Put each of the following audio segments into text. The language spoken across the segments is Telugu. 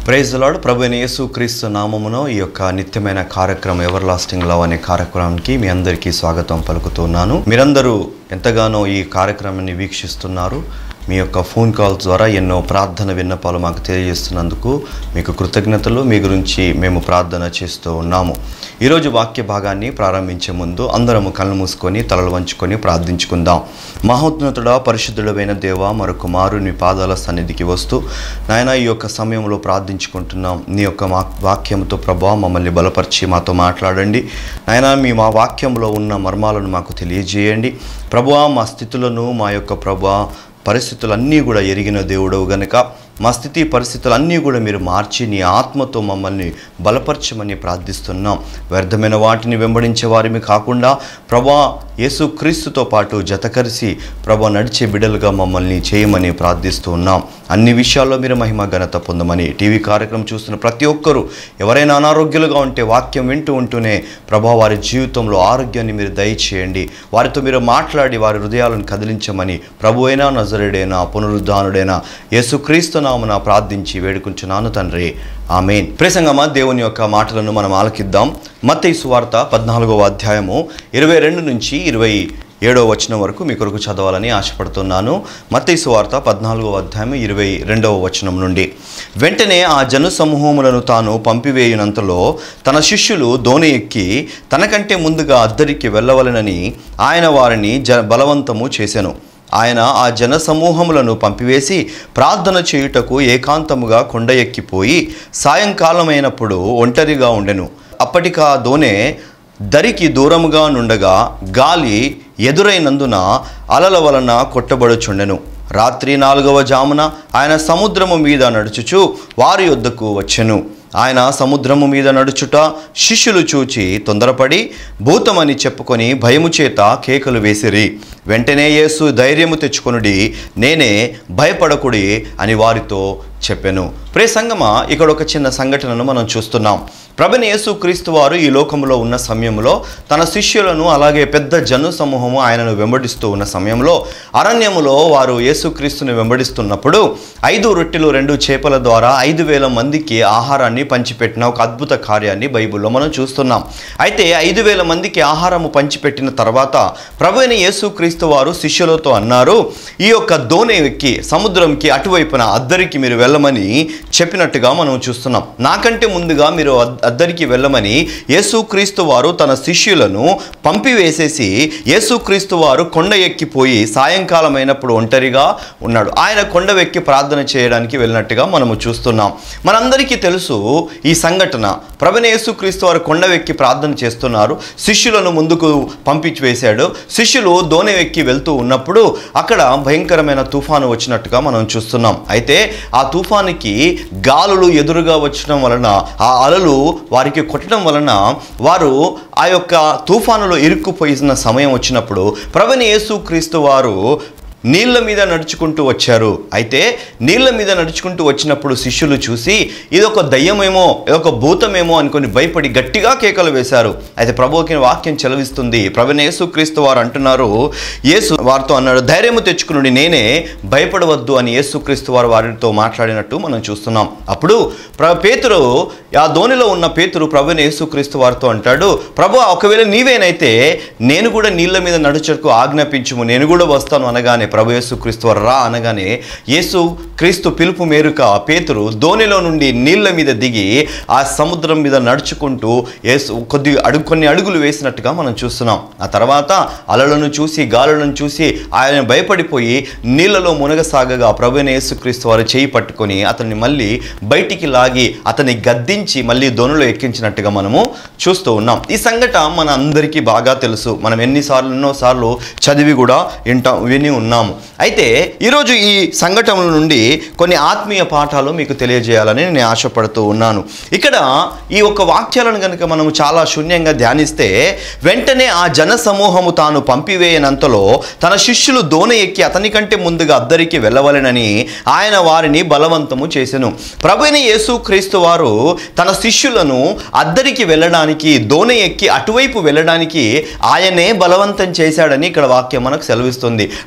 ప్రైజ్ లాడ్ ప్రభు అయిన యేసు క్రీస్తు నామమును ఈ యొక్క నిత్యమైన కార్యక్రమం ఎవర్ లాస్టింగ్ లవ్ అనే కార్యక్రమానికి మీ అందరికీ స్వాగతం పలుకుతున్నాను మీరందరూ ఎంతగానో ఈ కార్యక్రమాన్ని వీక్షిస్తున్నారు మీ యొక్క ఫోన్ కాల్స్ ద్వారా ఎన్నో ప్రార్థన విన్నపాలు మాకు తెలియజేస్తున్నందుకు మీకు కృతజ్ఞతలు మీ గురించి మేము ప్రార్థన చేస్తూ ఉన్నాము ఈరోజు వాక్య భాగాన్ని ప్రారంభించే ముందు అందరము కళ్ళు మూసుకొని తలలు వంచుకొని ప్రార్థించుకుందాం మహోన్నతుడా పరిశుద్ధుడమైన దేవ మరొక మారు నీ పాదాల సన్నిధికి వస్తూ నాయన ఈ యొక్క సమయంలో ప్రార్థించుకుంటున్నాం నీ యొక్క మా వాక్యంతో ప్రభా మమ్మల్ని బలపరిచి మాతో మాట్లాడండి నాయన మీ మా వాక్యంలో ఉన్న మర్మాలను మాకు తెలియజేయండి ప్రభువా మా స్థితులను మా యొక్క ప్రభా పరిస్థితులన్నీ కూడా ఎరిగిన దేవుడవు గనుక మా స్థితి పరిస్థితులన్నీ కూడా మీరు మార్చి నీ ఆత్మతో మమ్మల్ని బలపరచమని ప్రార్థిస్తున్నాం వ్యర్థమైన వాటిని వెంబడించే వారిని కాకుండా ప్రభా యేసు క్రీస్తుతో పాటు జతకరిసి ప్రభా నడిచే బిడలుగా మమ్మల్ని చేయమని ప్రార్థిస్తూ ఉన్నాం అన్ని విషయాల్లో మీరు మహిమ ఘనత పొందమని టీవీ కార్యక్రమం చూస్తున్న ప్రతి ఒక్కరూ ఎవరైనా అనారోగ్యాలుగా ఉంటే వాక్యం వింటూ ఉంటూనే ప్రభా వారి జీవితంలో ఆరోగ్యాన్ని మీరు దయచేయండి వారితో మీరు మాట్లాడి వారి హృదయాలను కదిలించమని ప్రభు అయినా నజరుడైనా పునరుద్ధానుడైనా యేసుక్రీస్తు నామున ప్రార్థించి వేడుకుంటున్నాను తండ్రి ఆమెన్ ప్రసంగమా దేవుని యొక్క మాటలను మనం ఆలకిద్దాం మత్తయి సువార్త పద్నాలుగవ అధ్యాయము ఇరవై రెండు నుంచి ఇరవై ఏడవ వచనం వరకు మీ కొరకు చదవాలని ఆశపడుతున్నాను మత్తయి సువార్త పద్నాలుగవ అధ్యాయం ఇరవై రెండవ వచనం నుండి వెంటనే ఆ జన సమూహములను తాను పంపివేయునంతలో తన శిష్యులు దోణి ఎక్కి తనకంటే ముందుగా అద్దరికి వెళ్ళవలెనని ఆయన వారిని జ బలవంతము చేసెను ఆయన ఆ జన సమూహములను పంపివేసి ప్రార్థన చేయుటకు ఏకాంతముగా కొండ ఎక్కిపోయి సాయంకాలమైనప్పుడు ఒంటరిగా ఉండెను అప్పటికా దోనె దరికి దూరముగా నుండగా గాలి ఎదురైనందున అలల వలన కొట్టబడుచుండెను రాత్రి నాలుగవ జామున ఆయన సముద్రము మీద నడుచుచు వారి యొద్దకు వచ్చెను ఆయన సముద్రము మీద నడుచుట శిష్యులు చూచి తొందరపడి భూతమని చెప్పుకొని భయము చేత కేకలు వేసిరి వెంటనే యేసు ధైర్యము తెచ్చుకొనుడి నేనే భయపడకుడి అని వారితో చెప్పెను ప్రే సంగమా ఇక్కడ ఒక చిన్న సంఘటనను మనం చూస్తున్నాం ప్రభుని యేసు క్రీస్తు వారు ఈ లోకంలో ఉన్న సమయంలో తన శిష్యులను అలాగే పెద్ద జను సమూహము ఆయనను వెంబడిస్తూ ఉన్న సమయంలో అరణ్యములో వారు యేసుక్రీస్తుని వెంబడిస్తున్నప్పుడు ఐదు రొట్టెలు రెండు చేపల ద్వారా ఐదు వేల మందికి ఆహారాన్ని పంచిపెట్టిన ఒక అద్భుత కార్యాన్ని బైబిల్లో మనం చూస్తున్నాం అయితే ఐదు వేల మందికి ఆహారము పంచిపెట్టిన తర్వాత ప్రభు అయిన యేసుక్రీస్తు వారు శిష్యులతో అన్నారు ఈ యొక్క దోణి ఎక్కి సముద్రంకి అటువైపున అద్దరికి మీరు వెళ్ళమని చెప్పినట్టుగా మనం చూస్తున్నాం నాకంటే ముందుగా మీరు అద్- అద్దరికి వెళ్ళమని యేసుక్రీస్తు వారు తన శిష్యులను పంపివేసేసి యేసుక్రీస్తు వారు కొండ ఎక్కిపోయి సాయంకాలం అయినప్పుడు ఒంటరిగా ఉన్నాడు ఆయన కొండ ఎక్కి ప్రార్థన చేయడానికి వెళ్ళినట్టుగా మనము చూస్తున్నాం మనందరికీ తెలుసు ఈ సంఘటన ప్రవీణ యేసుక్రీస్తు వారు కొండ ఎక్కి ప్రార్థన చేస్తున్నారు శిష్యులను ముందుకు పంపించి వేశాడు శిష్యులు దోణి ఎక్కి వెళ్తూ ఉన్నప్పుడు అక్కడ భయంకరమైన తుఫాను వచ్చినట్టుగా మనం చూస్తున్నాం అయితే ఆ తుఫానికి గాలులు ఎదురుగా వచ్చడం వలన ఆ అలలు వారికి కొట్టడం వలన వారు ఆ యొక్క తుఫానులో ఇరుక్కుపోయిన సమయం వచ్చినప్పుడు ప్రవీణ యేసుక్రీస్తు వారు నీళ్ళ మీద నడుచుకుంటూ వచ్చారు అయితే నీళ్ళ మీద నడుచుకుంటూ వచ్చినప్పుడు శిష్యులు చూసి ఇదొక దయ్యమేమో ఇదొక భూతమేమో అనుకొని భయపడి గట్టిగా కేకలు వేశారు అయితే ప్రభువుకి వాక్యం చెలవిస్తుంది ప్రవీణ యేసుక్రీస్తు వారు అంటున్నారు యేసు వారితో అన్నాడు ధైర్యము తెచ్చుకుని నేనే భయపడవద్దు అని యేసుక్రీస్తు వారు వారితో మాట్లాడినట్టు మనం చూస్తున్నాం అప్పుడు ప్ర పేతురు ఆ ధోనిలో ఉన్న పేతురు ప్రభుని యేసుక్రీస్తు వారితో అంటాడు ప్రభు ఒకవేళ నీవేనైతే నేను కూడా నీళ్ళ మీద నడుచకు ఆజ్ఞాపించుము నేను కూడా వస్తాను అనగానే ప్రభు యేసుక్రీస్తు వారు రా అనగానే యేసు క్రీస్తు పిలుపు మేరుక పేతురు ధోనిలో నుండి నీళ్ళ మీద దిగి ఆ సముద్రం మీద నడుచుకుంటూ యేసు కొద్ది అడుగు కొన్ని అడుగులు వేసినట్టుగా మనం చూస్తున్నాం ఆ తర్వాత అలలను చూసి గాలులను చూసి ఆయన భయపడిపోయి నీళ్ళలో మునగసాగగా ప్రభుని యేసుక్రీస్తు వారు చేయి పట్టుకొని అతన్ని మళ్ళీ బయటికి లాగి అతన్ని గద్దించి మళ్ళీ దోణిలో ఎక్కించినట్టుగా మనము చూస్తూ ఉన్నాం ఈ సంఘటన మన అందరికీ బాగా తెలుసు మనం ఎన్నిసార్లు ఎన్నోసార్లు చదివి కూడా వింటాం విని ఉన్నాము అయితే ఈరోజు ఈ సంఘటనల నుండి కొన్ని ఆత్మీయ పాఠాలు మీకు తెలియజేయాలని నేను ఆశపడుతూ ఉన్నాను ఇక్కడ ఈ ఒక్క వాక్యాలను కనుక మనము చాలా శూన్యంగా ధ్యానిస్తే వెంటనే ఆ జన సమూహము తాను పంపివేయనంతలో తన శిష్యులు దోణ ఎక్కి అతని కంటే ముందుగా అద్దరికి వెళ్ళవలెనని ఆయన వారిని బలవంతము చేసెను ప్రభుని యేసు క్రీస్తు వారు తన శిష్యులను అద్దరికి వెళ్ళడానికి దోణ ఎక్కి అటువైపు వెళ్ళడానికి ఆయనే బలవంతం చేశాడని ఇక్కడ వాక్యం మనకు సెలవిస్తుంది అంటే ప్రభు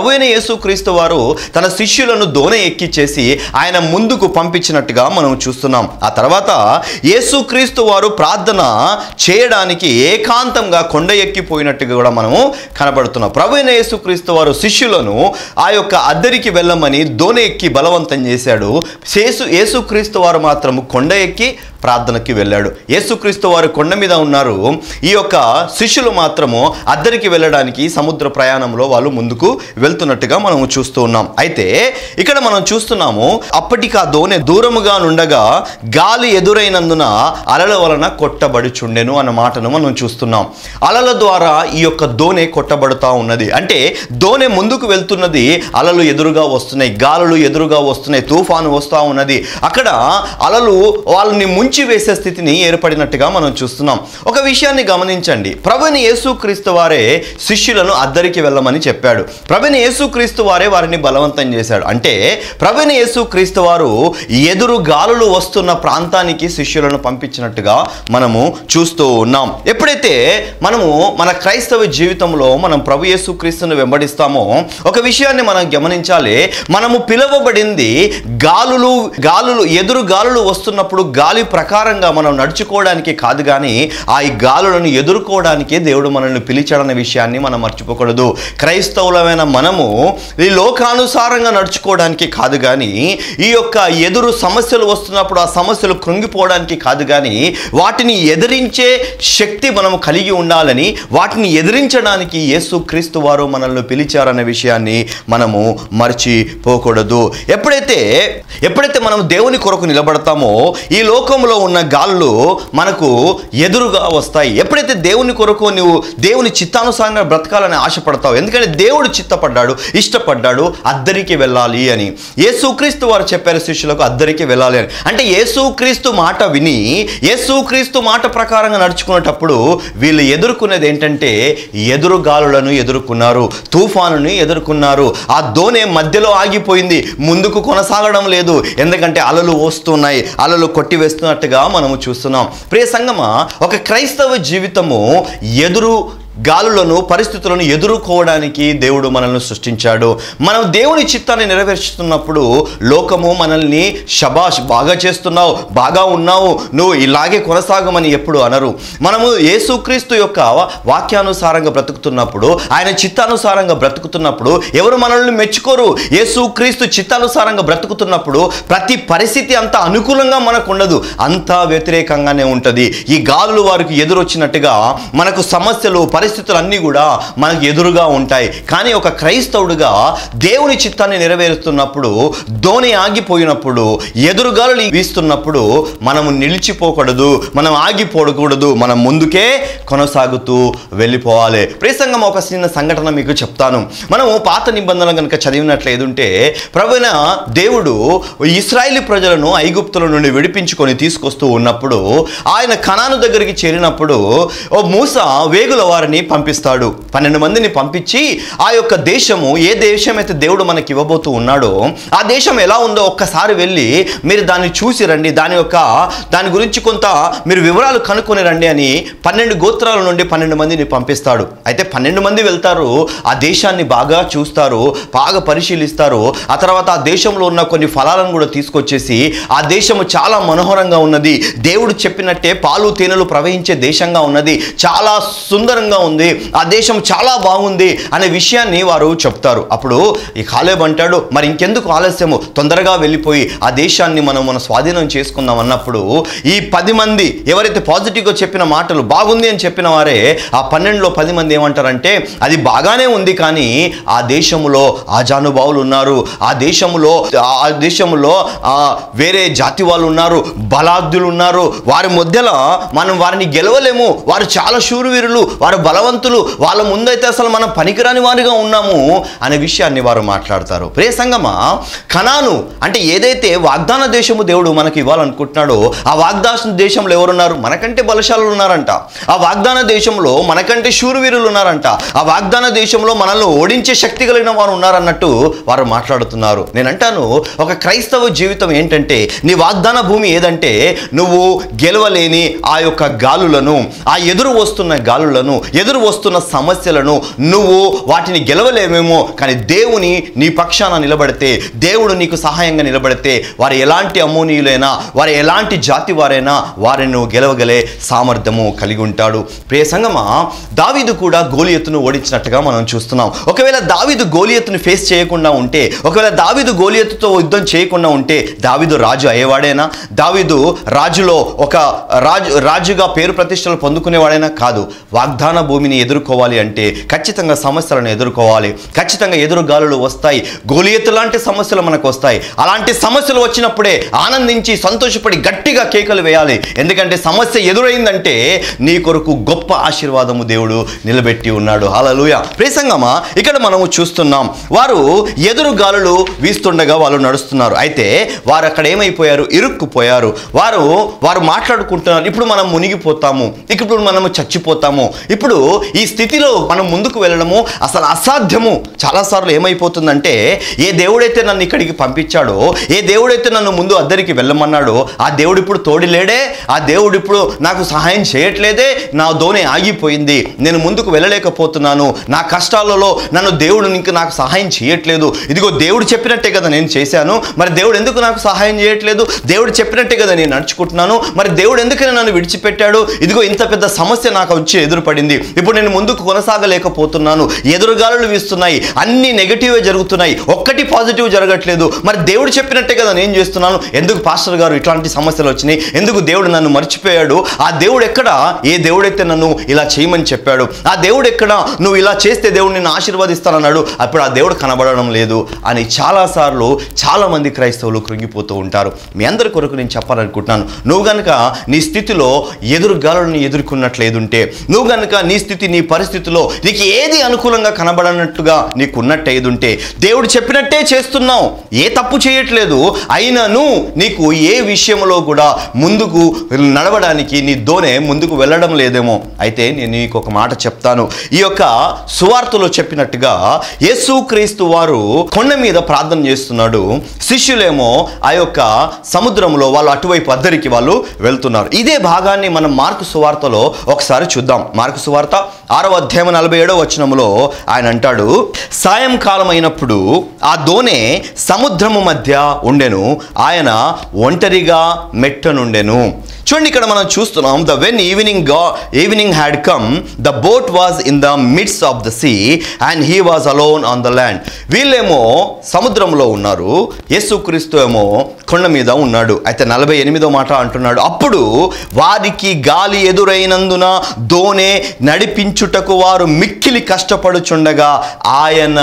ప్రభు అయిన యేసుక్రీస్తు వారు తన శిష్యులను దోనె ఎక్కిచ్చేసి ఆయన ముందుకు పంపించినట్టుగా మనం చూస్తున్నాం ఆ తర్వాత యేసుక్రీస్తు వారు ప్రార్థన చేయడానికి ఏకాంతంగా కొండ ఎక్కిపోయినట్టుగా కూడా మనము కనబడుతున్నాం ప్రభు అయిన యేసుక్రీస్తు వారు శిష్యులను ఆ యొక్క అద్దరికి వెళ్ళమని దోనె ఎక్కి బలవంతం చేశాడు యేసు యేసుక్రీస్తు వారు మాత్రము కొండ ఎక్కి ప్రార్థనకి వెళ్ళాడు యేసుక్రీస్తు వారు కొండ మీద ఉన్నారు ఈ యొక్క శిష్యులు మాత్రము అద్దరికి వెళ్ళడానికి సముద్ర ప్రయాణంలో వాళ్ళు ముందుకు వెళ్తున్నట్టుగా మనం చూస్తూ ఉన్నాం అయితే ఇక్కడ మనం చూస్తున్నాము అప్పటికి ఆ దోణె దూరముగా నుండగా గాలి ఎదురైనందున అలల వలన కొట్టబడుచుండెను అన్న మాటను మనం చూస్తున్నాం అలల ద్వారా ఈ యొక్క దోణె కొట్టబడుతూ ఉన్నది అంటే దోణె ముందుకు వెళ్తున్నది అలలు ఎదురుగా వస్తున్నాయి గాలులు ఎదురుగా వస్తున్నాయి తుఫాను వస్తూ ఉన్నది అక్కడ అలలు వాళ్ళని ముంచి వేసే స్థితిని ఏర్పడినట్టుగా మనం చూస్తున్నాం ఒక విషయాన్ని గమనించండి ప్రభుని యేసుక్రీస్తు వారే శిష్యులను అద్దరికి వెళ్ళమని చెప్పాడు ప్రభుని యేసుక్రీస్తు వారే వారిని బలవంతం చేశాడు అంటే ప్రభుని యేసుక్రీస్తు వారు ఎదురు గాలులు వస్తున్న ప్రాంతానికి శిష్యులను పంపించినట్టుగా మనము చూస్తూ ఉన్నాం ఎప్పుడైతే మనము మన క్రైస్తవ జీవితంలో మనం ప్రభు యేసుక్రీస్తును వెంబడిస్తామో ఒక విషయాన్ని మనం గమనించాలి మనము పిలువబడింది గాలులు గాలులు ఎదురు గాలులు వస్తున్నప్పుడు గాలి ప్రకారంగా మనం నడుచుకోవడానికి కాదు కానీ ఆ ఈ గాలులను ఎదుర్కోవడానికి దేవుడు మనల్ని పిలిచాడన్న విషయాన్ని మనం మర్చిపోకూడదు క్రైస్తవులమైన మనము ఈ లోకానుసారంగా నడుచుకోవడానికి కాదు కానీ ఈ యొక్క ఎదురు సమస్యలు వస్తున్నప్పుడు ఆ సమస్యలు కృంగిపోవడానికి కాదు కానీ వాటిని ఎదిరించే శక్తి మనం కలిగి ఉండాలని వాటిని ఎదిరించడానికి యేసు క్రీస్తు వారు మనల్ని పిలిచారన్న విషయాన్ని మనము మర్చిపోకూడదు ఎప్పుడైతే ఎప్పుడైతే మనం దేవుని కొరకు నిలబడతామో ఈ లోకంలో ఉన్న గాలులు మనకు ఎదురుగా వస్తాయి ఎప్పుడైతే దేవుని కొరకు నువ్వు దేవుని చిత్తానుసారంగా బ్రతకాలని ఆశపడతావు ఎందుకంటే దేవుడు చిత్తపడ్డాడు ఇష్టపడ్డాడు అద్దరికి వెళ్ళాలి అని యేసుక్రీస్తు వారు చెప్పారు శిష్యులకు అద్దరికి వెళ్ళాలి అని అంటే యేసుక్రీస్తు మాట విని యేసుక్రీస్తు మాట ప్రకారంగా నడుచుకునేటప్పుడు వీళ్ళు ఎదుర్కొనేది ఏంటంటే ఎదురు గాలులను ఎదుర్కొన్నారు తుఫానుని ఎదుర్కొన్నారు ఆ దోణె మధ్యలో ఆగిపోయింది ముందుకు కొనసాగడం లేదు ఎందుకంటే అలలు వస్తున్నాయి అలలు కొట్టివేస్తున్నట్టుగా మనము చూస్తున్నాం ప్రియ సంగమా ఒక క్రైస్తవ జీవితము ఎదురు గాలులను పరిస్థితులను ఎదుర్కోవడానికి దేవుడు మనల్ని సృష్టించాడు మనం దేవుని చిత్తాన్ని నెరవేర్చుతున్నప్పుడు లోకము మనల్ని షబాష్ బాగా చేస్తున్నావు బాగా ఉన్నావు నువ్వు ఇలాగే కొనసాగమని ఎప్పుడు అనరు మనము యేసుక్రీస్తు యొక్క వాక్యానుసారంగా బ్రతుకుతున్నప్పుడు ఆయన చిత్తానుసారంగా బ్రతుకుతున్నప్పుడు ఎవరు మనల్ని మెచ్చుకోరు యేసుక్రీస్తు చిత్తానుసారంగా బ్రతుకుతున్నప్పుడు ప్రతి పరిస్థితి అంత అనుకూలంగా మనకు ఉండదు అంతా వ్యతిరేకంగానే ఉంటుంది ఈ గాలులు వారికి ఎదురొచ్చినట్టుగా మనకు సమస్యలు పరిస్థితులు అన్నీ కూడా మనకు ఎదురుగా ఉంటాయి కానీ ఒక క్రైస్తవుడుగా దేవుని చిత్తాన్ని నెరవేరుస్తున్నప్పుడు ధోని ఆగిపోయినప్పుడు ఎదురుగాలు వీస్తున్నప్పుడు మనము నిలిచిపోకూడదు మనం ఆగిపోకూడదు మనం ముందుకే కొనసాగుతూ వెళ్ళిపోవాలి ప్రియసంగం ఒక చిన్న సంఘటన మీకు చెప్తాను మనము పాత నిబంధనలు కనుక చదివినట్లేదుంటే ప్రభున దేవుడు ఇస్రాయేలీ ప్రజలను ఐగుప్తుల నుండి విడిపించుకొని తీసుకొస్తూ ఉన్నప్పుడు ఆయన కణాను దగ్గరికి చేరినప్పుడు ఓ మూస వేగుల వారిని పంపిస్తాడు పన్నెండు మందిని పంపించి ఆ యొక్క దేశము ఏ దేశం అయితే దేవుడు మనకి ఇవ్వబోతూ ఉన్నాడో ఆ దేశం ఎలా ఉందో ఒక్కసారి వెళ్ళి మీరు దాన్ని చూసి రండి దాని యొక్క దాని గురించి కొంత మీరు వివరాలు కనుక్కొని రండి అని పన్నెండు గోత్రాల నుండి పన్నెండు మందిని పంపిస్తాడు అయితే పన్నెండు మంది వెళ్తారు ఆ దేశాన్ని బాగా చూస్తారు బాగా పరిశీలిస్తారు ఆ తర్వాత ఆ దేశంలో ఉన్న కొన్ని ఫలాలను కూడా తీసుకొచ్చేసి ఆ దేశము చాలా మనోహరంగా ఉన్నది దేవుడు చెప్పినట్టే పాలు తేనెలు ప్రవహించే దేశంగా ఉన్నది చాలా సుందరంగా ఉంది ఆ దేశం చాలా బాగుంది అనే విషయాన్ని వారు చెప్తారు అప్పుడు ఈ కాలేబ్ అంటాడు మరి ఇంకెందుకు ఆలస్యము తొందరగా వెళ్ళిపోయి ఆ దేశాన్ని మనం మన స్వాధీనం చేసుకుందాం అన్నప్పుడు ఈ పది మంది ఎవరైతే పాజిటివ్గా చెప్పిన మాటలు బాగుంది అని చెప్పిన వారే ఆ పన్నెండులో పది మంది ఏమంటారంటే అది బాగానే ఉంది కానీ ఆ దేశములో ఆజానుభావులు ఉన్నారు ఆ దేశములో ఆ దేశములో ఆ వేరే జాతి వాళ్ళు ఉన్నారు బలాద్దులు ఉన్నారు వారి మధ్యలో మనం వారిని గెలవలేము వారు చాలా శూరవీరులు వారు బలవంతులు వాళ్ళ ముందైతే అసలు మనం పనికిరాని వారిగా ఉన్నాము అనే విషయాన్ని వారు మాట్లాడతారు ప్రే సంగమా కణాను అంటే ఏదైతే వాగ్దాన దేశము దేవుడు మనకి ఇవ్వాలనుకుంటున్నాడో ఆ వాగ్దాన దేశంలో ఎవరున్నారు మనకంటే బలశాలు ఉన్నారంట ఆ వాగ్దాన దేశంలో మనకంటే శూరవీరులు ఉన్నారంట ఆ వాగ్దాన దేశంలో మనల్ని ఓడించే శక్తి కలిగిన వారు ఉన్నారన్నట్టు వారు మాట్లాడుతున్నారు నేను అంటాను ఒక క్రైస్తవ జీవితం ఏంటంటే నీ వాగ్దాన భూమి ఏదంటే నువ్వు గెలవలేని ఆ యొక్క గాలులను ఆ ఎదురు వస్తున్న గాలులను ఎదురు వస్తున్న సమస్యలను నువ్వు వాటిని గెలవలేమేమో కానీ దేవుని నీ పక్షాన నిలబడితే దేవుడు నీకు సహాయంగా నిలబడితే వారు ఎలాంటి అమోనీయులైనా వారు ఎలాంటి జాతి వారైనా వారిని నువ్వు గెలవగలే సామర్థ్యము కలిగి ఉంటాడు ప్రియ సంగమా దావీదు కూడా గోలియత్తును ఓడించినట్టుగా మనం చూస్తున్నాం ఒకవేళ దావీదు గోలియత్తును ఫేస్ చేయకుండా ఉంటే ఒకవేళ దావీదు గోలియత్తుతో యుద్ధం చేయకుండా ఉంటే దావీదు రాజు అయ్యేవాడేనా దావీదు రాజులో ఒక రాజు రాజుగా పేరు ప్రతిష్టలు పొందుకునేవాడైనా కాదు వాగ్దాన భూమిని ఎదుర్కోవాలి అంటే ఖచ్చితంగా సమస్యలను ఎదుర్కోవాలి ఖచ్చితంగా ఎదురుగాలులు వస్తాయి గోలియత్తు లాంటి సమస్యలు మనకు వస్తాయి అలాంటి సమస్యలు వచ్చినప్పుడే ఆనందించి సంతోషపడి గట్టిగా కేకలు వేయాలి ఎందుకంటే సమస్య ఎదురైందంటే నీ కొరకు గొప్ప ఆశీర్వాదము దేవుడు నిలబెట్టి ఉన్నాడు హలలుయ ప్రేసంగమా ఇక్కడ మనము చూస్తున్నాం వారు ఎదురు గాలులు వీస్తుండగా వాళ్ళు నడుస్తున్నారు అయితే వారు అక్కడ ఏమైపోయారు ఇరుక్కుపోయారు వారు వారు మాట్లాడుకుంటున్నారు ఇప్పుడు మనం మునిగిపోతాము ఇప్పుడు మనము చచ్చిపోతాము ఇప్పుడు ఈ స్థితిలో మనం ముందుకు వెళ్ళడము అసలు అసాధ్యము చాలాసార్లు ఏమైపోతుందంటే ఏ దేవుడైతే నన్ను ఇక్కడికి పంపించాడో ఏ దేవుడైతే నన్ను ముందు అద్దరికి వెళ్ళమన్నాడో ఆ దేవుడు ఇప్పుడు తోడిలేడే ఆ దేవుడు ఇప్పుడు నాకు సహాయం చేయట్లేదే నా దోణి ఆగిపోయింది నేను ముందుకు వెళ్ళలేకపోతున్నాను నా కష్టాలలో నన్ను దేవుడు ఇంక నాకు సహాయం చేయట్లేదు ఇదిగో దేవుడు చెప్పినట్టే కదా నేను చేశాను మరి దేవుడు ఎందుకు నాకు సహాయం చేయట్లేదు దేవుడు చెప్పినట్టే కదా నేను నడుచుకుంటున్నాను మరి దేవుడు ఎందుకని నన్ను విడిచిపెట్టాడు ఇదిగో ఇంత పెద్ద సమస్య నాకు వచ్చి ఎదురుపడింది ఇప్పుడు నేను ముందుకు కొనసాగలేకపోతున్నాను ఎదురుగాలులు వీస్తున్నాయి అన్ని నెగటివే జరుగుతున్నాయి ఒక్కటి పాజిటివ్ జరగట్లేదు మరి దేవుడు చెప్పినట్టే కదా నేను చేస్తున్నాను ఎందుకు పాస్టర్ గారు ఇట్లాంటి సమస్యలు వచ్చినాయి ఎందుకు దేవుడు నన్ను మర్చిపోయాడు ఆ దేవుడు ఎక్కడ ఏ దేవుడైతే నన్ను ఇలా చేయమని చెప్పాడు ఆ దేవుడు ఎక్కడ నువ్వు ఇలా చేస్తే దేవుడు నిన్ను ఆశీర్వదిస్తానన్నాడు అప్పుడు ఆ దేవుడు కనబడడం లేదు అని చాలాసార్లు చాలామంది క్రైస్తవులు కృంగిపోతూ ఉంటారు మీ అందరి కొరకు నేను చెప్పాలనుకుంటున్నాను నువ్వు గనుక నీ స్థితిలో ఎదురు గాలులను ఎదుర్కొన్నట్లేదుంటే నువ్వు గనుక నీ స్థితి నీ పరిస్థితిలో నీకు ఏది అనుకూలంగా కనబడనట్టుగా నీకు ఉన్నట్టు ఏదుంటే దేవుడు చెప్పినట్టే చేస్తున్నావు ఏ తప్పు చేయట్లేదు అయినను నీకు ఏ విషయంలో కూడా ముందుకు నడవడానికి నీ దోనె ముందుకు వెళ్ళడం లేదేమో అయితే నేను నీకు ఒక మాట చెప్తాను ఈ యొక్క సువార్తలో చెప్పినట్టుగా యేసుక్రీస్తు వారు కొండ మీద ప్రార్థన చేస్తున్నాడు శిష్యులేమో ఆ యొక్క సముద్రంలో వాళ్ళు అటువైపు అద్దరికి వాళ్ళు వెళ్తున్నారు ఇదే భాగాన్ని మనం మార్కు సువార్తలో ఒకసారి చూద్దాం మార్కు సువార్త ఆరవ అధ్యాయం నలభై ఏడవ వచనంలో ఆయన అంటాడు సాయంకాలం అయినప్పుడు ఆ దోణె సముద్రము మధ్య ఉండెను ఆయన ఒంటరిగా మెట్టనుండెను చూడండి ఇక్కడ మనం చూస్తున్నాం ద వెన్ ఈవినింగ్ గా evening had come the boat was in the midst of the sea and he was alone on the land వీళ్ళేమో సముద్రంలో ఉన్నారు యేసుక్రీస్తు ఏమో కొండ మీద ఉన్నాడు అయితే నలభై ఎనిమిదో మాట అంటున్నాడు అప్పుడు వారికి గాలి ఎదురైనందున దోణె నడిపించుటకు వారు మిక్కిలి కష్టపడుచుండగా ఆయన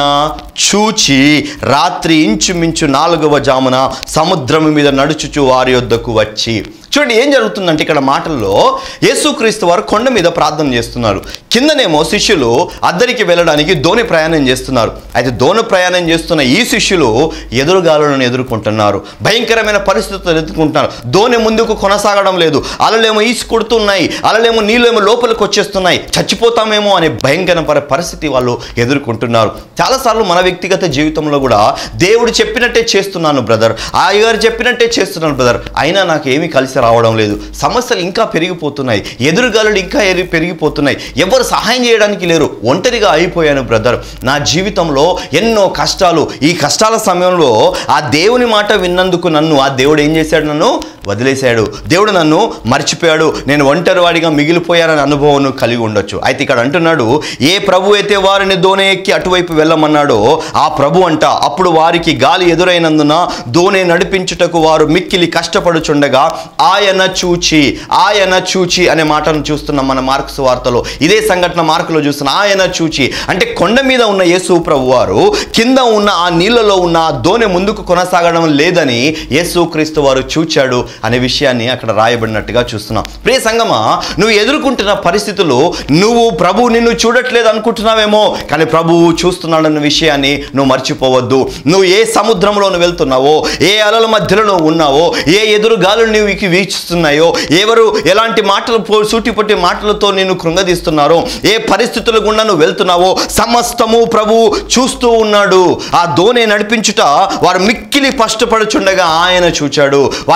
చూచి రాత్రి ఇంచుమించు నాలుగవ జామున సముద్రం మీద నడుచుచు వారి యొద్దకు వచ్చి చూడండి ఏం జరుగుతుందంటే ఇక్కడ మాటల్లో యేసుక్రీస్తు వారు కొండ మీద ప్రార్థన చేస్తున్నారు కిందనేమో శిష్యులు అద్దరికి వెళ్ళడానికి దోణి ప్రయాణం చేస్తున్నారు అయితే దోణి ప్రయాణం చేస్తున్న ఈ శిష్యులు ఎదురుగాలులను ఎదుర్కొంటున్నారు భయంకరమైన పరిస్థితులు ఎదుర్కొంటున్నారు దోణి ముందుకు కొనసాగడం లేదు అలలేమో ఈసి కొడుతున్నాయి అలలేమో నీళ్ళేమో లోపలికి వచ్చేస్తున్నాయి చచ్చిపోతామేమో అనే భయంకర పరిస్థితి వాళ్ళు ఎదుర్కొంటున్నారు చాలాసార్లు మన వ్యక్తిగత జీవితంలో కూడా దేవుడు చెప్పినట్టే చేస్తున్నాను బ్రదర్ ఆ గారు చెప్పినట్టే చేస్తున్నాను బ్రదర్ అయినా నాకు ఏమీ కలిసి రావడం లేదు సమస్యలు ఇంకా పెరిగిపోతున్నాయి ఎదురుగాలులు ఇంకా ఎరి- పెరిగిపోతున్నాయి ఎవరు సహాయం చేయడానికి లేరు ఒంటరిగా అయిపోయాను బ్రదర్ నా జీవితంలో ఎన్నో కష్టాలు ఈ కష్టాల సమయంలో ఆ దేవుని మాట విన్నందుకు నన్ను ఆ దేవుడు ఏం చేశాడు నన్ను వదిలేశాడు దేవుడు నన్ను మర్చిపోయాడు నేను ఒంటరివాడిగా మిగిలిపోయానని అనుభవం నువ్వు కలిగి ఉండొచ్చు అయితే ఇక్కడ అంటున్నాడు ఏ ప్రభు అయితే వారిని దోణి ఎక్కి అటువైపు వెళ్ళమన్నాడో ఆ ప్రభు అంట అప్పుడు వారికి గాలి ఎదురైనందున దోణి నడిపించుటకు వారు మిక్కిలి కష్టపడుచుండగా ఆయన చూచి ఆయన చూచి అనే మాటను చూస్తున్నాం మన మార్క్స్ వార్తలో ఇదే సంఘటన మార్కులో చూస్తున్నాం ఆయన చూచి అంటే కొండ మీద ఉన్న యేసు ప్రభు వారు కింద ఉన్న ఆ నీళ్ళలో ఉన్న ఆ దోణి ముందుకు కొనసాగడం లేదని యేసు క్రీస్తు వారు చూచాడు అనే విషయాన్ని అక్కడ రాయబడినట్టుగా చూస్తున్నాం ప్రియ సంగమా నువ్వు ఎదుర్కొంటున్న పరిస్థితులు నువ్వు ప్రభు నిన్ను చూడట్లేదు అనుకుంటున్నావేమో కానీ ప్రభువు చూస్తున్నాడన్న విషయాన్ని నువ్వు మర్చిపోవద్దు నువ్వు ఏ సముద్రంలో నువ్వు వెళ్తున్నావో ఏ అలల మధ్యలో నువ్వు ఉన్నావో ఏ ఎదురు గాలులు నీవు ఇకి వీచుతున్నాయో ఎవరు ఎలాంటి మాటలు పో- సూటిపట్టి మాటలతో నేను కృంగదీస్తున్నారో ఏ పరిస్థితుల గుండా నువ్వు వెళ్తున్నావో సమస్తము ప్రభు చూస్తూ ఉన్నాడు ఆ దోణి నడిపించుట వారు మిక్కిలి కష్టపడుచుండగా ఆయన చూచాడు వాళ్ళు కష్టపడి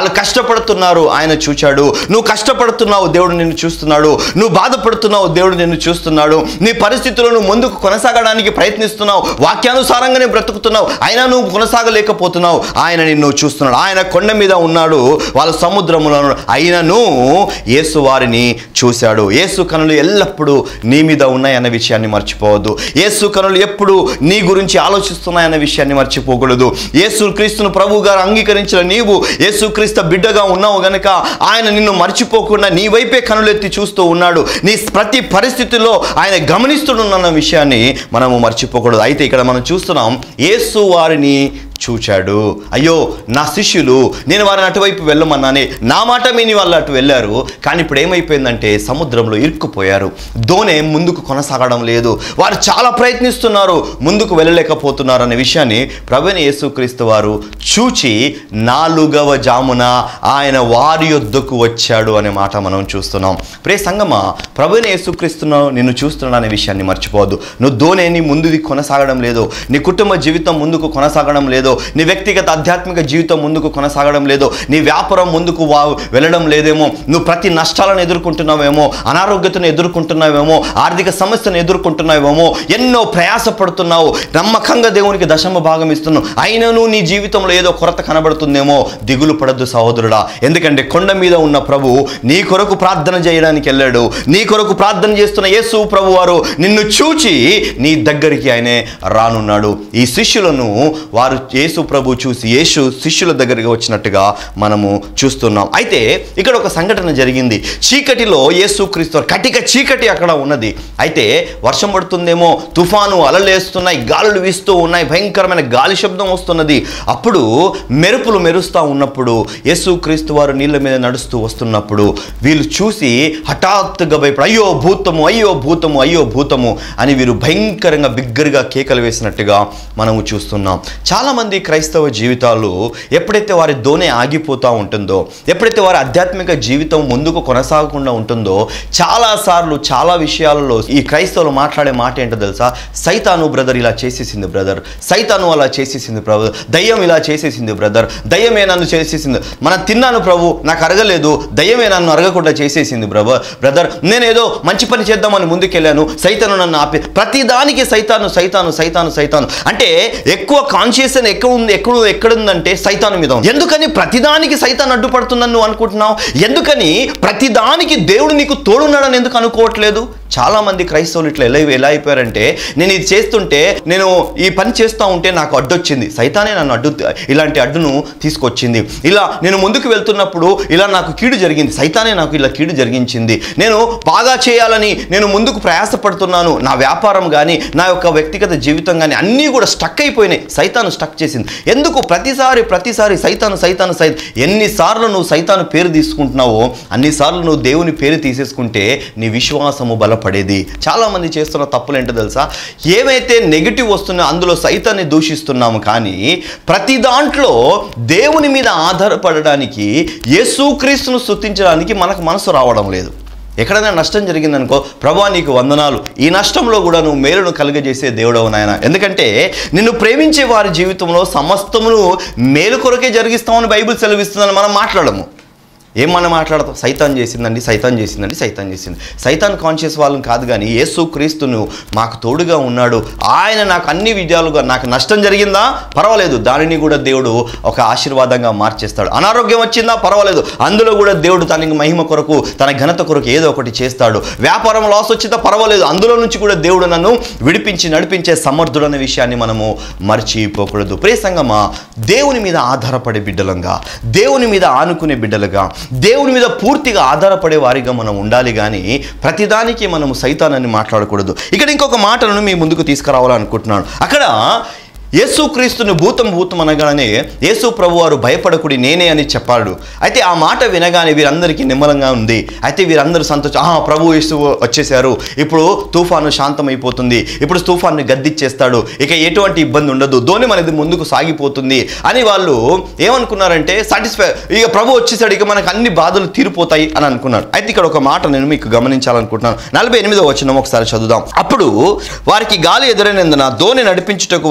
కష్టపడుతున్నారు ఆయన చూచాడు నువ్వు కష్టపడుతున్నావు దేవుడు నిన్ను చూస్తున్నాడు నువ్వు బాధపడుతున్నావు దేవుడు నిన్ను చూస్తున్నాడు నీ పరిస్థితులను ముందుకు కొనసాగడానికి ప్రయత్నిస్తున్నావు వాక్యానుసారంగానే బ్రతుకుతున్నావు అయినా నువ్వు కొనసాగలేకపోతున్నావు ఆయన నిన్ను చూస్తున్నాడు ఆయన కొండ మీద ఉన్నాడు వాళ్ళ సముద్రములో ఉన్నాడు. అయినను యేసు వారిని చూశాడు యేసు కనులు ఎల్లప్పుడూ నీ మీద ఉన్నాయన్న విషయాన్ని మర్చిపోవద్దు యేసు కనులు ఎప్పుడు నీ గురించి ఆలోచిస్తున్నాయన్న విషయాన్ని మర్చిపోకూడదు యేసు క్రీస్తును ప్రభు గారు అంగీకరించిన నీవు యేసు క్రీస్తు బిడ్డగా ఉన్నావు గనుక ఆయన నిన్ను మర్చిపోకుండా నీ వైపే కనులెత్తి చూస్తూ ఉన్నాడు నీ ప్రతి పరిస్థితుల్లో ఆయన గమనిస్తున్న విషయాన్ని మనము మర్చిపోకూడదు అయితే ఇక్కడ మనం చూస్తున్నాం యేసు వారిని చూచాడు అయ్యో నా శిష్యులు నేను వారిని అటువైపు వెళ్ళమన్నానే నా మాట విని వాళ్ళు అటు వెళ్ళారు కానీ ఇప్పుడు ఏమైపోయిందంటే సముద్రంలో ఇరుక్కుపోయారు దోణె ముందుకు కొనసాగడం లేదు వారు చాలా ప్రయత్నిస్తున్నారు ముందుకు వెళ్ళలేకపోతున్నారు అనే విషయాన్ని ప్రవీణ యేసుక్రీస్తు వారు చూచి నాలుగవ జామున ఆయన వారి యొద్దకు వచ్చాడు అనే మాట మనం చూస్తున్నాం ప్రే సంగమా ప్రవీణ యేసుక్రీస్తును నిన్ను చూస్తున్నాడు అనే విషయాన్ని మర్చిపోవద్దు నువ్వు దోణిని ముందుది కొనసాగడం లేదు నీ కుటుంబ జీవితం ముందుకు కొనసాగడం లేదు నీ వ్యక్తిగత ఆధ్యాత్మిక జీవితం ముందుకు కొనసాగడం లేదు నీ వ్యాపారం ముందుకు వా వెళ్ళడం లేదేమో నువ్వు ప్రతి నష్టాలను ఎదుర్కొంటున్నావేమో అనారోగ్యతను ఎదుర్కొంటున్నావేమో ఆర్థిక సమస్యను ఎదుర్కొంటున్నావేమో ఎన్నో ప్రయాసపడుతున్నావు నమ్మకంగా దేవునికి దశమ భాగం ఇస్తున్నావు అయినను నీ జీవితంలో ఏదో కొరత కనబడుతుందేమో దిగులు పడద్దు సహోదరుడా ఎందుకంటే కొండ మీద ఉన్న ప్రభు నీ కొరకు ప్రార్థన చేయడానికి వెళ్ళాడు నీ కొరకు ప్రార్థన చేస్తున్న యేసు ప్రభు వారు నిన్ను చూచి నీ దగ్గరికి ఆయనే రానున్నాడు ఈ శిష్యులను వారు యేసు ప్రభు చూసి యేసు శిష్యుల దగ్గరికి వచ్చినట్టుగా మనము చూస్తున్నాం అయితే ఇక్కడ ఒక సంఘటన జరిగింది చీకటిలో యేసు క్రీస్తు కటిక చీకటి అక్కడ ఉన్నది అయితే వర్షం పడుతుందేమో తుఫాను అలలేస్తున్నాయి గాలులు వీస్తూ ఉన్నాయి భయంకరమైన గాలి శబ్దం వస్తున్నది అప్పుడు మెరుపులు మెరుస్తూ ఉన్నప్పుడు యేసు క్రీస్తు వారు నీళ్ళ మీద నడుస్తూ వస్తున్నప్పుడు వీళ్ళు చూసి హఠాత్తుగా భయపడి అయ్యో భూతము అయ్యో భూతము అయ్యో భూతము అని వీరు భయంకరంగా బిగ్గరగా కేకలు వేసినట్టుగా మనము చూస్తున్నాం చాలామంది క్రైస్తవ జీవితాలు ఎప్పుడైతే వారి దోణి ఆగిపోతూ ఉంటుందో ఎప్పుడైతే వారి ఆధ్యాత్మిక జీవితం ముందుకు కొనసాగకుండా ఉంటుందో చాలాసార్లు చాలా విషయాలలో ఈ క్రైస్తవులు మాట్లాడే మాట ఏంటో తెలుసా సైతాను బ్రదర్ ఇలా చేసేసింది బ్రదర్ సైతాను అలా చేసేసింది బ్రదర్ దయ్యం ఇలా చేసేసింది బ్రదర్ దయ్యమే నన్ను చేసేసింది మనం తిన్నాను ప్రభు నాకు అరగలేదు దయ్యమే నన్ను అరగకుండా చేసేసింది బ్రవ బ్రదర్ నేనేదో మంచి పని చేద్దామని ముందుకెళ్ళాను సైతాను నన్ను ఆపి ప్రతిదానికి సైతాను సైతాను సైతాను సైతాను అంటే ఎక్కువ కాన్షియస్ ఎక్కువ ఉంది ఎక్కడ ఎక్కడుందంటే సైతాను మీద ఉంది. ఎందుకని ప్రతిదానికి సైతాన్ అడ్డుపడుతుందని నువ్వు అనుకుంటున్నావు ఎందుకని ప్రతిదానికి దేవుడు నీకు తోడున్నాడని ఎందుకు అనుకోవట్లేదు చాలా మంది క్రైస్తవులు ఇట్లా ఎలా ఎలా అయిపోయారంటే నేను ఇది చేస్తుంటే నేను ఈ పని చేస్తూ ఉంటే నాకు అడ్డొచ్చింది సైతానే నన్ను అడ్డు ఇలాంటి అడ్డును తీసుకొచ్చింది ఇలా నేను ముందుకు వెళ్తున్నప్పుడు ఇలా నాకు కీడు జరిగింది సైతానే నాకు ఇలా కీడు జరిగించింది నేను బాగా చేయాలని నేను ముందుకు ప్రయాసపడుతున్నాను నా వ్యాపారం కానీ నా యొక్క వ్యక్తిగత జీవితం కానీ అన్నీ కూడా స్టక్ అయిపోయినాయి సైతాను స్టక్ చేసింది ఎందుకు ప్రతిసారి ప్రతిసారి సైతాను సైతాను సై ఎన్నిసార్లు నువ్వు సైతాను పేరు తీసుకుంటున్నావో అన్నిసార్లు నువ్వు దేవుని పేరు తీసేసుకుంటే నీ విశ్వాసము బలపడేది చాలామంది చేస్తున్న తప్పులు ఏంటో తెలుసా ఏవైతే నెగిటివ్ వస్తుందో అందులో సైతాన్ని దూషిస్తున్నాము కానీ ప్రతి దాంట్లో దేవుని మీద ఆధారపడడానికి యేసుక్రీస్తును స్తుతించడానికి మనకు మనసు రావడం లేదు ఎక్కడైనా నష్టం జరిగిందనుకో ప్రభా నీకు వందనాలు ఈ నష్టంలో కూడా నువ్వు మేలును కలుగజేసే దేవుడవు నాయన ఎందుకంటే నిన్ను ప్రేమించే వారి జీవితంలో సమస్తమును మేలు కొరకే జరిగిస్తామని బైబిల్ సెలవిస్తుందని మనం మాట్లాడము ఏం మనం మాట్లాడతాం సైతాన్ చేసిందండి సైతాన్ చేసిందండి సైతాన్ చేసింది సైతాన్ కాన్షియస్ వాళ్ళని కాదు కానీ యేసు క్రీస్తును మాకు తోడుగా ఉన్నాడు ఆయన నాకు అన్ని విజయాలుగా నాకు నష్టం జరిగిందా పర్వాలేదు దానిని కూడా దేవుడు ఒక ఆశీర్వాదంగా మార్చేస్తాడు అనారోగ్యం వచ్చిందా పర్వాలేదు అందులో కూడా దేవుడు తనకి మహిమ కొరకు తన ఘనత కొరకు ఏదో ఒకటి చేస్తాడు వ్యాపారం లాస్ వచ్చిందా పర్వాలేదు అందులో నుంచి కూడా దేవుడు నన్ను విడిపించి నడిపించే సమర్థుడు అనే విషయాన్ని మనము మర్చిపోకూడదు ప్రేసంగమా దేవుని మీద ఆధారపడే బిడ్డలంగా దేవుని మీద ఆనుకునే బిడ్డలుగా దేవుని మీద పూర్తిగా ఆధారపడే వారిగా మనం ఉండాలి కానీ ప్రతిదానికి మనము సైతానని మాట్లాడకూడదు ఇక్కడ ఇంకొక మాటలను మీ ముందుకు తీసుకురావాలనుకుంటున్నాను అక్కడ యేసుక్రీస్తుని భూతం భూతం అనగానే యేసు ప్రభు వారు భయపడకుడి నేనే అని చెప్పాడు అయితే ఆ మాట వినగానే వీరందరికీ నిమ్మలంగా ఉంది అయితే వీరందరూ సంతోషం ఆహా ప్రభు యేసు వచ్చేసారు ఇప్పుడు తుఫాను శాంతమైపోతుంది ఇప్పుడు తుఫాన్ని గద్దిచ్చేస్తాడు ఇక ఎటువంటి ఇబ్బంది ఉండదు ధోని మనది ముందుకు సాగిపోతుంది అని వాళ్ళు ఏమనుకున్నారంటే సాటిస్ఫై ఇక ప్రభు వచ్చేసాడు ఇక మనకు అన్ని బాధలు తీరిపోతాయి అని అనుకున్నారు అయితే ఇక్కడ ఒక మాట నేను మీకు గమనించాలనుకుంటున్నాను నలభై ఎనిమిదో వచ్చిన ఒకసారి చదువుదాం అప్పుడు వారికి గాలి ఎదురైనందున ధోని నడిపించుటకు వారు మిక్కిలి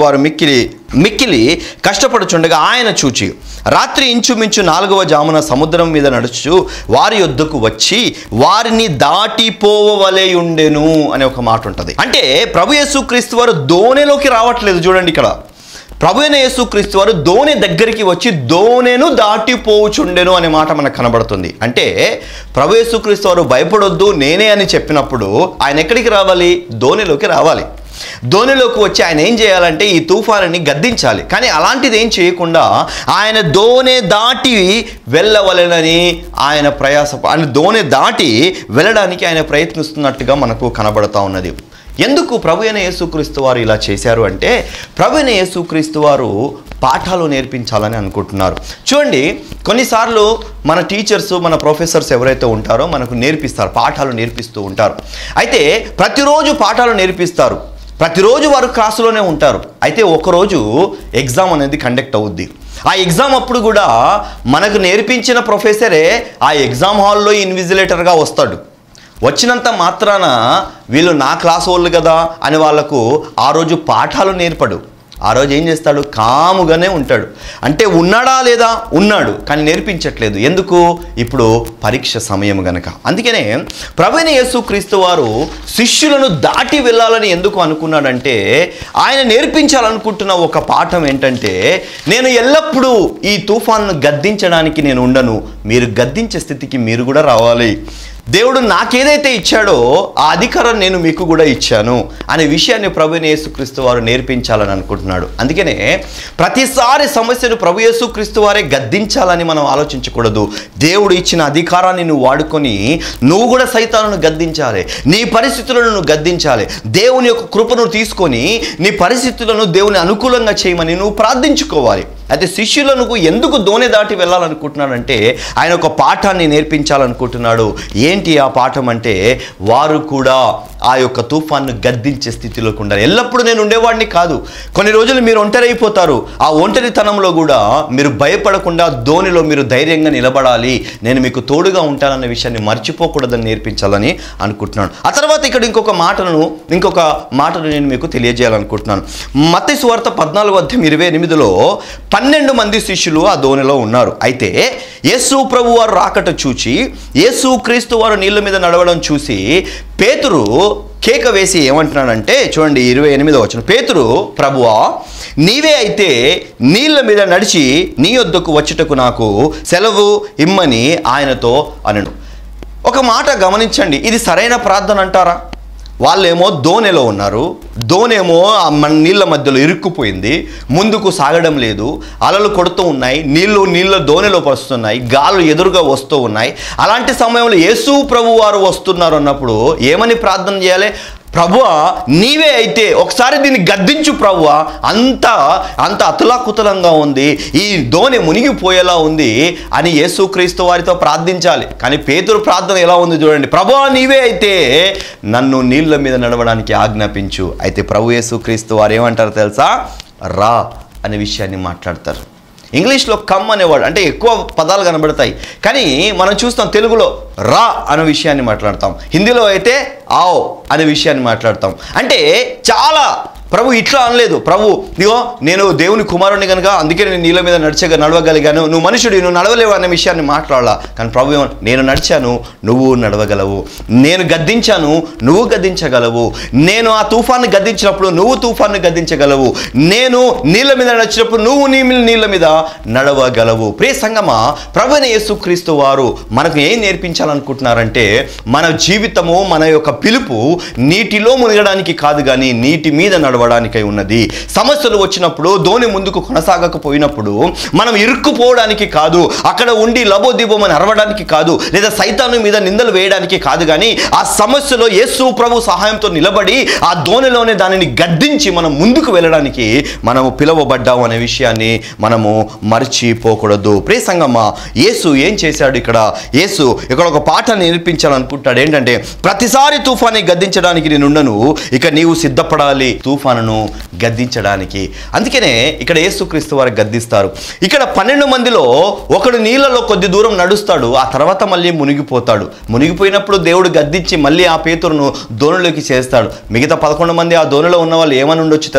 మిక్కిలి మిక్కిలి కష్టపడుచుండగా ఆయన చూచి రాత్రి ఇంచుమించు నాలుగవ జామున సముద్రం మీద నడుచు వారి యొద్దకు వచ్చి వారిని దాటిపోవలే ఉండెను అనే ఒక మాట ఉంటుంది అంటే ప్రభు యేసుక్రీస్తు వారు దోణిలోకి రావట్లేదు చూడండి ఇక్కడ ప్రభు అయిన యేసుక్రీస్తు వారు దోణి దగ్గరికి వచ్చి దోణెను దాటిపోచుండెను అనే మాట మనకు కనబడుతుంది అంటే ప్రభు యేసుక్రీస్తు వారు భయపడొద్దు నేనే అని చెప్పినప్పుడు ఆయన ఎక్కడికి రావాలి దోణిలోకి రావాలి ధోనిలోకి వచ్చి ఆయన ఏం చేయాలంటే ఈ తుఫానుని గద్దించాలి కానీ అలాంటిది ఏం చేయకుండా ఆయన దోణె దాటి వెళ్ళవలెనని ఆయన ప్రయాస ఆయన దోణె దాటి వెళ్ళడానికి ఆయన ప్రయత్నిస్తున్నట్టుగా మనకు కనబడతా ఉన్నది ఎందుకు ప్రభు అయిన యేసుక్రీస్తు వారు ఇలా చేశారు అంటే ప్రభు అయిన యేసుక్రీస్తు వారు పాఠాలు నేర్పించాలని అనుకుంటున్నారు చూడండి కొన్నిసార్లు మన టీచర్స్ మన ప్రొఫెసర్స్ ఎవరైతే ఉంటారో మనకు నేర్పిస్తారు పాఠాలు నేర్పిస్తూ ఉంటారు అయితే ప్రతిరోజు పాఠాలు నేర్పిస్తారు ప్రతిరోజు వారు క్లాసులోనే ఉంటారు అయితే ఒకరోజు ఎగ్జామ్ అనేది కండక్ట్ అవుద్ది ఆ ఎగ్జామ్ అప్పుడు కూడా మనకు నేర్పించిన ప్రొఫెసరే ఆ ఎగ్జామ్ హాల్లో ఇన్విజిలేటర్గా వస్తాడు వచ్చినంత మాత్రాన వీళ్ళు నా క్లాస్ వాళ్ళు కదా అని వాళ్ళకు ఆ రోజు పాఠాలు నేర్పడు ఆ రోజు ఏం చేస్తాడు కాముగానే ఉంటాడు అంటే ఉన్నాడా లేదా ఉన్నాడు కానీ నేర్పించట్లేదు ఎందుకు ఇప్పుడు పరీక్ష సమయం గనక అందుకనే ప్రవీణ యేసుక్రీస్తు వారు శిష్యులను దాటి వెళ్ళాలని ఎందుకు అనుకున్నాడంటే ఆయన నేర్పించాలనుకుంటున్న ఒక పాఠం ఏంటంటే నేను ఎల్లప్పుడూ ఈ తుఫాన్ను గద్దించడానికి నేను ఉండను మీరు గద్దించే స్థితికి మీరు కూడా రావాలి దేవుడు నాకేదైతే ఇచ్చాడో ఆ అధికారం నేను మీకు కూడా ఇచ్చాను అనే విషయాన్ని ప్రభు యేసుక్రీస్తు వారు నేర్పించాలని అనుకుంటున్నాడు అందుకనే ప్రతిసారి సమస్యను ప్రభు యేసుక్రీస్తు వారే గద్దించాలని మనం ఆలోచించకూడదు దేవుడు ఇచ్చిన అధికారాన్ని నువ్వు వాడుకొని నువ్వు కూడా సైతాలను గద్దించాలి నీ పరిస్థితులను నువ్వు గద్దించాలి దేవుని యొక్క కృపను తీసుకొని నీ పరిస్థితులను దేవుని అనుకూలంగా చేయమని నువ్వు ప్రార్థించుకోవాలి అయితే శిష్యులను ఎందుకు దోణి దాటి వెళ్ళాలనుకుంటున్నాడంటే ఆయన ఒక పాఠాన్ని నేర్పించాలనుకుంటున్నాడు ఏంటి ఆ పాఠం అంటే వారు కూడా ఆ యొక్క తుఫాన్ను గద్దించే స్థితిలోకి ఉండాలి ఎల్లప్పుడూ నేను ఉండేవాడిని కాదు కొన్ని రోజులు మీరు ఒంటరైపోతారు ఆ ఒంటరితనంలో కూడా మీరు భయపడకుండా ధోనిలో మీరు ధైర్యంగా నిలబడాలి నేను మీకు తోడుగా ఉంటానన్న విషయాన్ని మర్చిపోకూడదని నేర్పించాలని అనుకుంటున్నాను ఆ తర్వాత ఇక్కడ ఇంకొక మాటను ఇంకొక మాటను నేను మీకు తెలియజేయాలనుకుంటున్నాను మత్తి సువార్త పద్నాలుగు అధ్యాయం ఇరవై ఎనిమిదిలో పన్నెండు మంది శిష్యులు ఆ ధోనిలో ఉన్నారు అయితే యేసు ప్రభు వారు రాకట చూచి యేసు క్రీస్తు వారు నీళ్ళ మీద నడవడం చూసి పేతురు కేక వేసి ఏమంటున్నాడంటే చూడండి ఇరవై ఎనిమిదో వచ్చిన పేతురు ప్రభువా నీవే అయితే నీళ్ళ మీద నడిచి నీ వద్దకు వచ్చుటకు నాకు సెలవు ఇమ్మని ఆయనతో అనను ఒక మాట గమనించండి ఇది సరైన ప్రార్థన అంటారా వాళ్ళేమో దోణెలో ఉన్నారు దోణేమో ఆ మన నీళ్ళ మధ్యలో ఇరుక్కుపోయింది ముందుకు సాగడం లేదు అలలు కొడుతూ ఉన్నాయి నీళ్లు నీళ్ళ దోణిలో వస్తున్నాయి గాలు ఎదురుగా వస్తూ ఉన్నాయి అలాంటి సమయంలో యేసు ప్రభు వారు వస్తున్నారు అన్నప్పుడు ఏమని ప్రార్థన చేయాలి ప్రభువా నీవే అయితే ఒకసారి దీన్ని గద్దించు ప్రభువా అంత అంత అతులాకుతలంగా ఉంది ఈ దోణి మునిగిపోయేలా ఉంది అని యేసుక్రీస్తు వారితో ప్రార్థించాలి కానీ పేతురు ప్రార్థన ఎలా ఉంది చూడండి ప్రభువా నీవే అయితే నన్ను నీళ్ళ మీద నడవడానికి ఆజ్ఞాపించు అయితే ప్రభు యేసుక్రీస్తు వారు ఏమంటారు తెలుసా రా అనే విషయాన్ని మాట్లాడతారు ఇంగ్లీష్లో కమ్ అనేవాడు అంటే ఎక్కువ పదాలు కనబడతాయి కానీ మనం చూస్తాం తెలుగులో రా అనే విషయాన్ని మాట్లాడతాం హిందీలో అయితే ఆవ్ అనే విషయాన్ని మాట్లాడతాం అంటే చాలా ప్రభు ఇట్లా అనలేదు ప్రభు ఇదిగో నేను దేవుని కుమారుని కనుక అందుకే నేను నీళ్ళ మీద నడిచగ నడవగలిగాను నువ్వు మనుషుడు నువ్వు నడవలేవు అనే విషయాన్ని మాట్లాడాల కానీ ప్రభు ఏమన్నా నేను నడిచాను నువ్వు నడవగలవు నేను గద్దించాను నువ్వు గద్దించగలవు నేను ఆ తుఫాన్ని గద్దించినప్పుడు నువ్వు తుఫాన్ని గద్దించగలవు నేను నీళ్ళ మీద నడిచినప్పుడు నువ్వు నీ నీళ్ళ మీద నడవగలవు ప్రియ సంగమా ప్రభుని యేసుక్రీస్తు వారు మనకు ఏం నేర్పించాలనుకుంటున్నారంటే మన జీవితము మన యొక్క పిలుపు నీటిలో మునగడానికి కాదు కానీ నీటి మీద నడవడానికై ఉన్నది సమస్యలు వచ్చినప్పుడు ధోని ముందుకు కొనసాగకపోయినప్పుడు మనం ఇరుక్కుపోవడానికి కాదు అక్కడ ఉండి లబోదిబోమని అరవడానికి కాదు లేదా సైతాను మీద నిందలు వేయడానికి కాదు కానీ ఆ సమస్యలో యేసు ప్రభు సహాయంతో నిలబడి ఆ ధోనిలోనే దానిని గద్దించి మనం ముందుకు వెళ్ళడానికి మనము పిలువబడ్డాము అనే విషయాన్ని మనము మర్చిపోకూడదు ప్రియ సంగమ్మ యేసు ఏం చేశాడు ఇక్కడ యేసు ఇక్కడ ఒక పాఠాన్ని నేర్పించాలనుకుంటాడు ఏంటంటే ప్రతిసారి తుఫాన్ని గద్దించడానికి నేను ఉండను ఇక నీవు సిద్ధపడాలి తుఫానును గద్దించడానికి అందుకనే ఇక్కడ యేసుక్రీస్తు వారు గద్దిస్తారు ఇక్కడ పన్నెండు మందిలో ఒకడు నీళ్ళలో కొద్ది దూరం నడుస్తాడు ఆ తర్వాత మళ్ళీ మునిగిపోతాడు మునిగిపోయినప్పుడు దేవుడు గద్దించి మళ్ళీ ఆ పేతురును దోణిలోకి చేస్తాడు మిగతా పదకొండు మంది ఆ దోణిలో ఉన్న వాళ్ళు ఏమని ఉండొచ్చు తెలుసా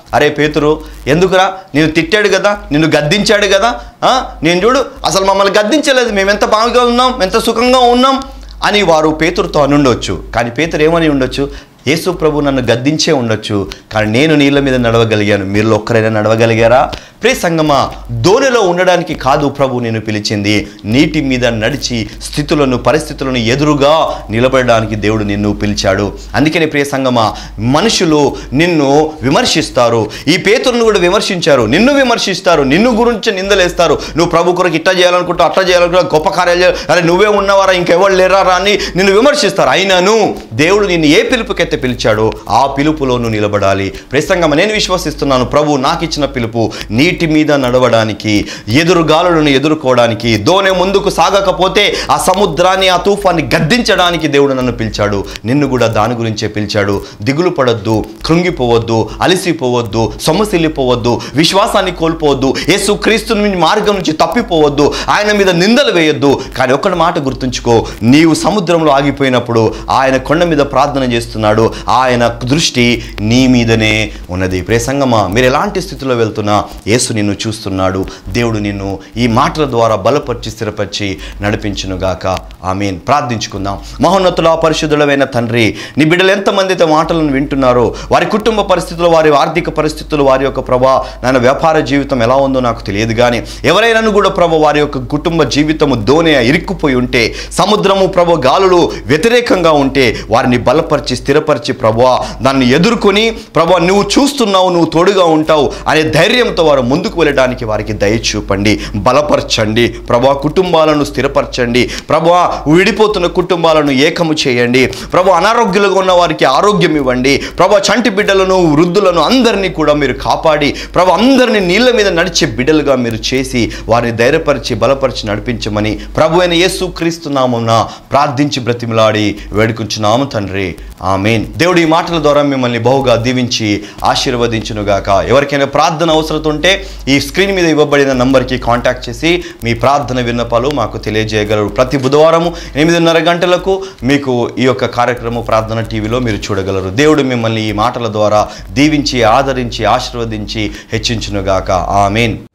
అరే పేతురు ఎందుకురా నేను తిట్టాడు కదా నిన్ను గద్దించాడు కదా ఆ, నేను చూడు అసలు మమ్మల్ని గద్దించలేదు మేము ఎంత బాగా ఉన్నాం ఎంత సుఖంగా ఉన్నాం అని వారు పేతురుతో అనుండొచ్చు కానీ పేతురు ఏమని ఉండొచ్చు యేసు ప్రభు నన్ను గద్దించే ఉండొచ్చు కానీ నేను నీళ్ళ మీద నడవగలిగాను మీరు ఒక్కరైనా నడవగలిగారా ప్రే సంగమా దోణిలో ఉండడానికి కాదు ప్రభు నేను పిలిచింది నీటి మీద నడిచి స్థితులను పరిస్థితులను ఎదురుగా నిలబడడానికి దేవుడు నిన్ను పిలిచాడు అందుకని ప్రియ సంగమా మనుషులు నిన్ను విమర్శిస్తారు ఈ పేతురును కూడా విమర్శించారు నిన్ను విమర్శిస్తారు నిన్ను గురించి నిందలేస్తారు నువ్వు ప్రభు కొరకు ఇట్లా చేయాలనుకుంటావు అట్లా చేయాలనుకుంటా గొప్ప కార్యాలు చేయాలి అరే నువ్వే ఉన్నవారా ఇంకెవరు లేరా రా అని నిన్ను విమర్శిస్తారు అయినను దేవుడు నిన్ను ఏ పిలుపుకైతే పిలిచాడో ఆ పిలుపులో నువ్వు నిలబడాలి ప్రసంగం నేను విశ్వసిస్తున్నాను ప్రభు నాకు ఇచ్చిన పిలుపు నీటి మీద నడవడానికి ఎదురు గాలులను ఎదుర్కోవడానికి దోనె ముందుకు సాగకపోతే ఆ సముద్రాన్ని ఆ తుఫాన్ని గద్దించడానికి దేవుడు నన్ను పిలిచాడు నిన్ను కూడా దాని గురించే పిలిచాడు దిగులు పడొద్దు కృంగిపోవద్దు అలసిపోవద్దు సొమ్మసిల్లిపోవద్దు విశ్వాసాన్ని కోల్పోవద్దు యేసు క్రీస్తు మార్గం నుంచి తప్పిపోవద్దు ఆయన మీద నిందలు వేయొద్దు కానీ ఒక్కటి మాట గుర్తుంచుకో నీవు సముద్రంలో ఆగిపోయినప్పుడు ఆయన కొండ మీద ప్రార్థన చేస్తున్నాడు ఆయన దృష్టి నీ మీదనే ఉన్నది ప్రేసంగమా మీరు ఎలాంటి స్థితిలో వెళ్తున్నా యేసు నిన్ను చూస్తున్నాడు దేవుడు నిన్ను ఈ మాటల ద్వారా బలపరిచి స్థిరపరిచి నడిపించునుగాక ఆమెన్ ప్రార్థించుకుందాం మహోన్నతుల పరిశుద్ధులమైన తండ్రి నీ బిడ్డలు ఎంతమంది అయితే మాటలను వింటున్నారో వారి కుటుంబ పరిస్థితులు వారి ఆర్థిక పరిస్థితులు వారి యొక్క ప్రభా నాయన వ్యాపార జీవితం ఎలా ఉందో నాకు తెలియదు కానీ ఎవరైనా కూడా ప్రభు వారి యొక్క కుటుంబ జీవితము దోనే ఇరుక్కుపోయి ఉంటే సముద్రము ప్రభు గాలులు వ్యతిరేకంగా ఉంటే వారిని బలపరిచి స్థిరపరిచి ప్రభువా దాన్ని ఎదుర్కొని ప్రభు నువ్వు చూస్తున్నావు నువ్వు తోడుగా ఉంటావు అనే ధైర్యంతో వారు ముందుకు వెళ్ళడానికి వారికి దయ చూపండి బలపరచండి ప్రభా కుటుంబాలను స్థిరపరచండి ప్రభా విడిపోతున్న కుటుంబాలను ఏకము చేయండి ప్రభు అనారోగ్యులుగా ఉన్న వారికి ఆరోగ్యం ఇవ్వండి ప్రభు చంటి బిడ్డలను వృద్ధులను అందరినీ కూడా మీరు కాపాడి ప్రభు అందరినీ నీళ్ళ మీద నడిచే బిడ్డలుగా మీరు చేసి వారిని ధైర్యపరిచి బలపరిచి నడిపించమని ప్రభు అయిన యేసు క్రీస్తున్నామున ప్రార్థించి బ్రతిమలాడి వేడుకుంటున్నాము తండ్రి ఆమెన్ దేవుడు ఈ మాటల ద్వారా మిమ్మల్ని బహుగా దీవించి ఆశీర్వదించునుగాక ఎవరికైనా ప్రార్థన అవసరం ఉంటే ఈ స్క్రీన్ మీద ఇవ్వబడిన నంబర్కి కాంటాక్ట్ చేసి మీ ప్రార్థన విన్నపాలు మాకు తెలియజేయగలరు ప్రతి బుధవారము ఎనిమిదిన్నర గంటలకు మీకు ఈ యొక్క కార్యక్రమం ప్రార్థన టీవీలో మీరు చూడగలరు దేవుడు మిమ్మల్ని ఈ మాటల ద్వారా దీవించి ఆదరించి ఆశీర్వదించి హెచ్చించునుగాక ఆమెన్